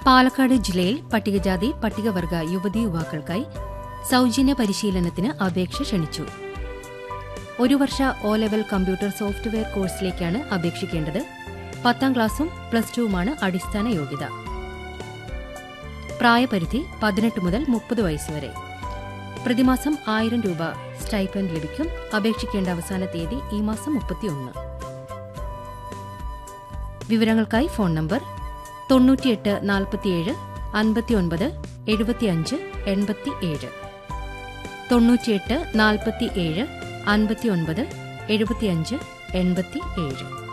പാലക്കാട് ജില്ലയിൽ പട്ടികജാതി പട്ടികവർഗ യുവതി യുവാക്കൾക്കായി സൌജന്യ പരിശീലനത്തിന് അപേക്ഷ ക്ഷണിച്ചു ഒരു വർഷ ഒ ലെവൽ കമ്പ്യൂട്ടർ സോഫ്റ്റ്വെയർ കോഴ്സിലേക്കാണ് അപേക്ഷിക്കേണ്ടത് പത്താം ക്ലാസും പ്ലസ് ടുവുമാണ് അടിസ്ഥാന യോഗ്യത പ്രായപരിധി പതിനെട്ട് മുതൽ മുപ്പത് വയസ്സുവരെ പ്രതിമാസം ആയിരം രൂപ സ്റ്റൈപ്പൻഡ് ലഭിക്കും അപേക്ഷിക്കേണ്ട അവസാന തീയതി ഈ മാസം മുപ്പത്തിയൊന്ന് വിവരങ്ങൾക്കായി ഫോൺ നമ്പർ തൊണ്ണൂറ്റിയെട്ട് നാൽപ്പത്തിയേഴ് അൻപത്തിയൊൻപത് എഴുപത്തിയഞ്ച് എൺപത്തിയേഴ് തൊണ്ണൂറ്റിയെട്ട് നാൽപ്പത്തിയേഴ് അൻപത്തിയൊൻപത് എഴുപത്തിയഞ്ച് എൺപത്തിയേഴ്